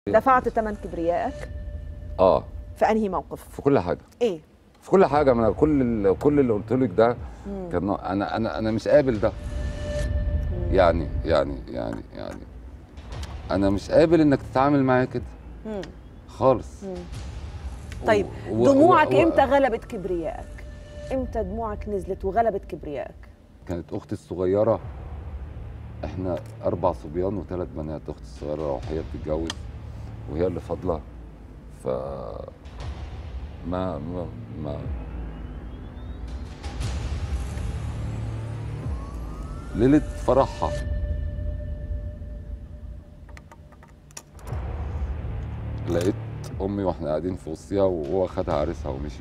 دفعت ثمن كبريائك اه في انهي موقف في كل حاجه ايه في كل حاجه ما انا كل ال- كل اللي قلت لك ده كان انا انا انا مش قابل ده يعني يعني يعني يعني انا مش قابل انك تتعامل معايا كده مم. خالص طيب و- و- دموعك و- امتى غلبت كبريائك امتى دموعك نزلت وغلبت كبريائك كانت اختي الصغيره احنا اربع صبيان وثلاث بنات اختي الصغيره وهي بتتجوز وهي اللي فاضله ف ما ما ما ليله فرحها لقيت امي واحنا قاعدين في وسطها وهو خدها عريسها ومشي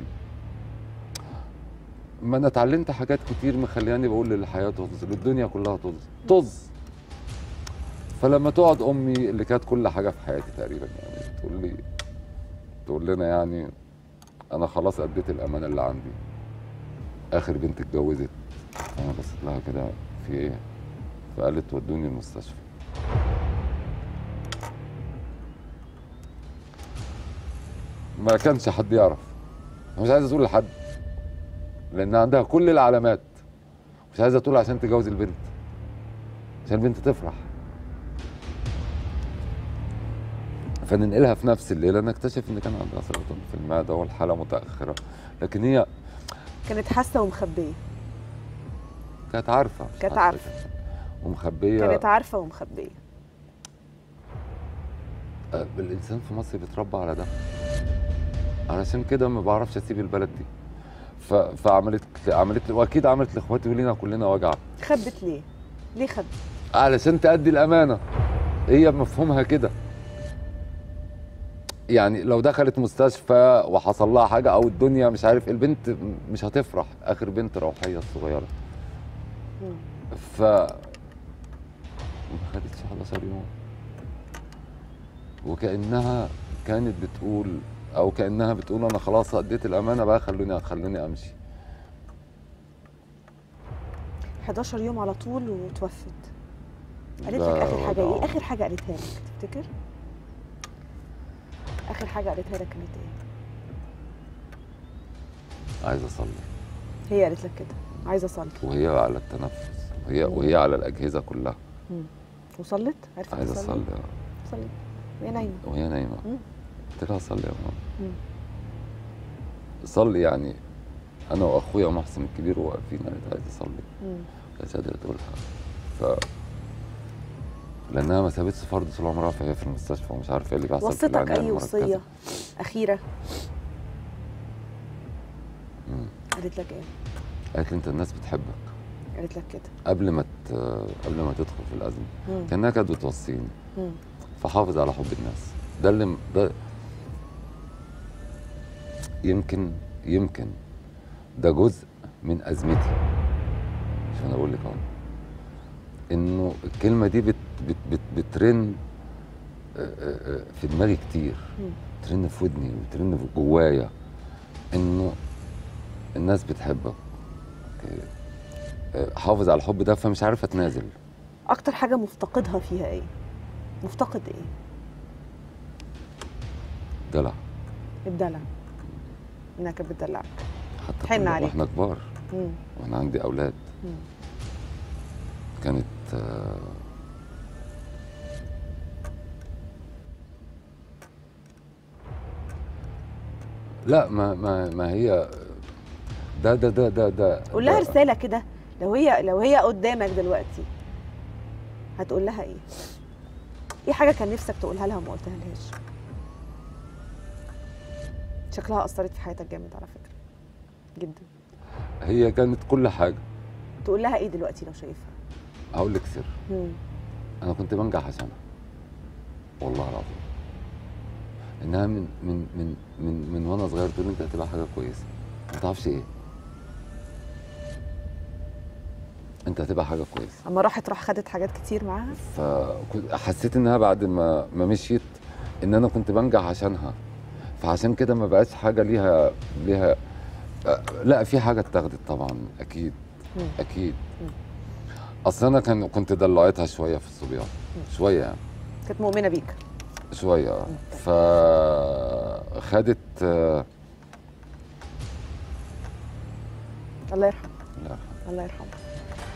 ما انا اتعلمت حاجات كتير مخلياني بقول للحياه طز للدنيا كلها طز طز فلما تقعد امي اللي كانت كل حاجه في حياتي تقريبا يعني تقول لي تقول لنا يعني انا خلاص اديت الامانه اللي عندي اخر بنت اتجوزت انا بصيت لها كده في ايه فقالت ودوني المستشفى ما كانش حد يعرف أنا مش عايزه تقول لحد لان عندها كل العلامات مش عايزه تقول عشان تجوز البنت عشان البنت تفرح فننقلها في نفس الليله نكتشف ان كان عندها سرطان في المعده والحاله متاخره لكن هي كانت حاسه ومخبيه كانت عارفه مش كانت حاسة عارفة. كده. ومخبيه كانت عارفه ومخبيه آه، الانسان في مصر بيتربى على ده علشان كده ما بعرفش اسيب البلد دي ف... فعملت عملت واكيد عملت لاخواتي ولينا كلنا وجع خبت ليه ليه خبت علشان تأدي الأمانة هي مفهومها كده يعني لو دخلت مستشفى وحصل لها حاجة أو الدنيا مش عارف البنت مش هتفرح آخر بنت روحية الصغيرة مم. ف ما خدتش 11 يوم وكأنها كانت بتقول أو كأنها بتقول أنا خلاص أديت الأمانة بقى خلوني خلوني أمشي 11 يوم على طول وتوفت قالت لك ده اخر حاجه ايه وجع. اخر حاجه قالتها لك تفتكر اخر حاجه قالتها لك كانت ايه عايز أصلي هي قالت لك كده عايزه اصلي وهي على التنفس وهي وهي على الأجهزة كلها مم. وصلت عرفت عايز تصلي؟ أصلي صلي وهي نايمه وهي نايمة مم. قلت لها صلي يا ماما مم. صلي يعني أنا وأخويا محسن الكبير واقفين قالت عايز أصلي مم. مش قادرة تقولها ف لأنها ما سابتش فرض طول عمرها فهي في المستشفى ومش عارفة إيه اللي بيحصل في وصيتك العناية اي المركزة. وصيه اخيره مم. قالت لك ايه قالت لي أنت الناس بتحبك قالت لك كده قبل ما ت... قبل ما تدخل في الأزمة مم. كأنها كانت بتوصيني مم. فحافظ على حب الناس ده اللي م- ده يمكن يمكن ده جزء من ازمتي مش انا بقول لك اهو انه الكلمه دي بت بت بت بترن آه، آه، آه، في دماغي كتير مم. بترن في ودني بترن في جوايا انه الناس بتحبك أوكي. آه، حافظ على الحب ده فمش عارف اتنازل اكتر حاجه مفتقدها فيها ايه مفتقد ايه دلع الدلع انها كانت بتدلعك حتى حن كنا- عليك. واحنا كبار مم. وانا عندي اولاد مم. كانت آه، لا ما ما ما هي ده ده ده ده ده قول لها ده- رساله كده لو هي لو هي قدامك دلوقتي هتقول لها ايه ايه حاجه كان نفسك تقولها لها وما قلتها لهاش شكلها اثرت في حياتك جامد على فكره جدا هي كانت كل حاجه تقول لها ايه دلوقتي لو شايفها هقول لك سر مم. انا كنت بنجح عشانها والله العظيم انها من من من من من وانا صغير تقول لي انت هتبقى حاجه كويسه ما تعرفش ايه انت هتبقى حاجه كويسه اما راحت راح خدت حاجات كتير معاها فحسيت انها بعد ما ما مشيت ان انا كنت بنجح عشانها فعشان كده ما بقاش حاجه ليها ليها آه، لا في حاجه اتاخدت طبعا اكيد مم. اكيد مم. اصل انا كان كنت دلعتها شويه في الصبيان شويه يعني كانت مؤمنه بيك شويه آه. فخدت آه، الله يرحمه لا الله يرحمه